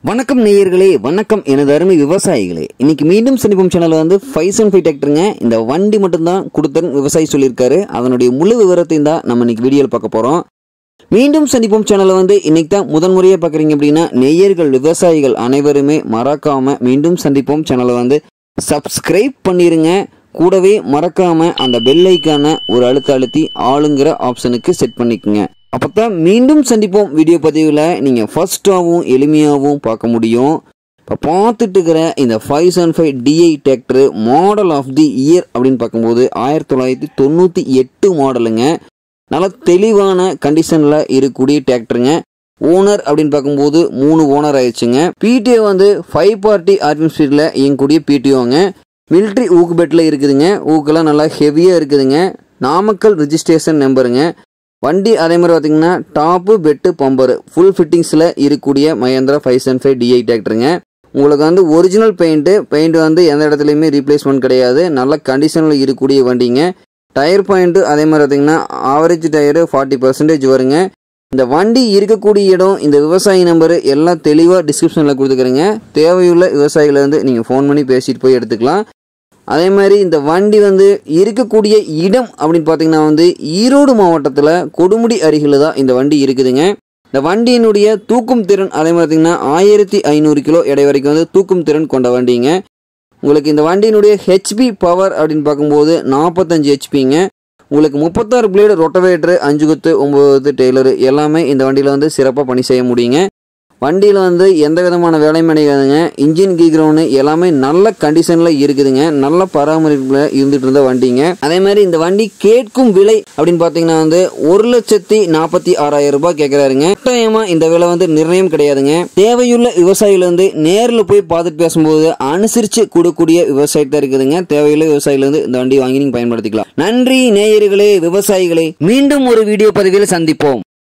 வணக்கம் நேயர்களே வணக்கம் எனது அருமை விவசாயிகளே இன்னைக்கு மீண்டும் சந்திப்போம் சேனல்ல வந்து ஃபைவ் செவன் ஃபைவ் டிராக்டருங்க இந்த வண்டி மட்டும்தான் கொடுத்தன் விவசாயி சொல்லியிருக்காரு அதனுடைய முழு விவரத்தையும் தான் நம்ம இன்னைக்கு வீடியோவில் பார்க்க போறோம் மீண்டும் சந்திப்போம் சேனலை வந்து இன்னைக்கு தான் முதன் முறையாக பார்க்குறீங்க அப்படின்னா நெய்யர்கள் விவசாயிகள் அனைவருமே மறக்காம மீண்டும் சந்திப்போம் சேனலை வந்து சப்ஸ்கிரைப் பண்ணிருங்க கூடவே மறக்காம அந்த பெல் ஐக்கான ஒரு அழுத்த அழுத்தி ஆளுங்கிற ஆப்ஷனுக்கு செட் பண்ணிக்கோங்க அப்பதான் மீண்டும் சந்திப்போம் வீடியோ பதிவில் நீங்கள் ஃபர்ஸ்டாகவும் எளிமையாகவும் பார்க்க முடியும் இப்போ பார்த்துட்டு இருக்கிற இந்த five seven five DI tractor model of the year அப்படின்னு பார்க்கும்போது ஆயிரத்தி தொள்ளாயிரத்தி தொண்ணூற்றி எட்டு மாடலுங்க நல்ல தெளிவான கண்டிஷனில் இருக்கக்கூடிய டிராக்டருங்க ஓனர் அப்படின்னு பார்க்கும்போது மூணு ஓனர் ஆயிடுச்சுங்க பிடிஓ வந்து ஃபைவ் பார்ட்டி ஆர்பிஎம் ஸ்பீடில் இயங்கக்கூடிய பிடிஓங்க மிலிட்ரி ஊக்கு பெட்டில் இருக்குதுங்க ஊக்கெல்லாம் நல்லா ஹெவியாக இருக்குதுங்க நாமக்கல் ரிஜிஸ்ட்ரேஷன் நம்பருங்க வண்டி அதே மாதிரி பார்த்தீங்கன்னா டாப்பு பெட்டு பம்பர் ஃபுல் ஃபிட்டிங்ஸில் இருக்கக்கூடிய Mahindra five seven five DI டிராக்டருங்க உங்களுக்கு வந்து ஒரிஜினல் பெயிண்ட்டு பெயிண்ட் வந்து எந்த இடத்துலையுமே ரீப்ளேஸ்மெண்ட் கிடையாது நல்ல கண்டிஷனில் இருக்கக்கூடிய வண்டிங்க டயர் பாயிண்ட்டு அதே மாதிரி பார்த்தீங்கன்னா ஆவரேஜ் டயரு ஃபார்ட்டி பர்சன்டேஜ் வருங்க இந்த வண்டி இருக்கக்கூடிய இடம் இந்த விவசாயி நம்பர் எல்லாம் தெளிவாக டிஸ்கிரிப்ஷனில் கொடுத்துக்கிறேங்க தேவையுள்ள விவசாயிகளை வந்து நீங்கள் ஃபோன் பண்ணி பேசிட்டு போய் எடுத்துக்கலாம் அதே மாதிரி இந்த வண்டி வந்து இருக்கக்கூடிய இடம் அப்படின்னு பார்த்தீங்கன்னா வந்து ஈரோடு மாவட்டத்தில் கொடுமுடி அருகில் தான் இந்த வண்டி இருக்குதுங்க இந்த வண்டியினுடைய தூக்கும் திறன் அதே மாதிரி பார்த்தீங்கன்னா ஆயிரத்தி ஐநூறு கிலோ எடை வரைக்கும் வந்து தூக்கும் திறன் கொண்ட வண்டிங்க உங்களுக்கு இந்த வண்டியினுடைய ஹெச்பி பவர் அப்படின்னு பார்க்கும்போது நாற்பத்தஞ்சு ஹெச்பிங்க உங்களுக்கு முப்பத்தாறு பிளேடு ரொட்டவேட்ரு அஞ்சு குத்து ஒம்பது டெய்லரு எல்லாமே இந்த வண்டியில் வந்து சிறப்பாக பணி செய்ய முடியுங்க வண்டியில் வந்து எந்த விதமான வேலையும் கிடையாதுங்க இன்ஜின் கீக்ரவுண்டு எல்லாமே நல்ல கண்டிஷனில் இருக்குதுங்க நல்ல பராமரிப்பில் இருந்துட்டு இருந்த வண்டிங்க அதே மாதிரி இந்த வண்டி கேட்கும் விலை அப்படின்னு பார்த்தீங்கன்னா வந்து ஒரு லட்சத்தி நாற்பத்தி ஆறாயிரம் ரூபாய் கேட்குறாருங்க கட்டாயமா இந்த விலை வந்து நிர்ணயம் கிடையாதுங்க தேவையுள்ள விவசாயிகள் வந்து நேரில் போய் பார்த்துட்டு பேசும்போது அனுசரித்து கொடுக்கக்கூடிய விவசாயத்தை இருக்குதுங்க தேவையுள்ள விவசாயிகள் வந்து இந்த வண்டி வாங்கி நீங்கள் பயன்படுத்திக்கலாம் நன்றி நேயர்களே விவசாயிகளே மீண்டும் ஒரு வீடியோ பதிவில் சந்திப்போம்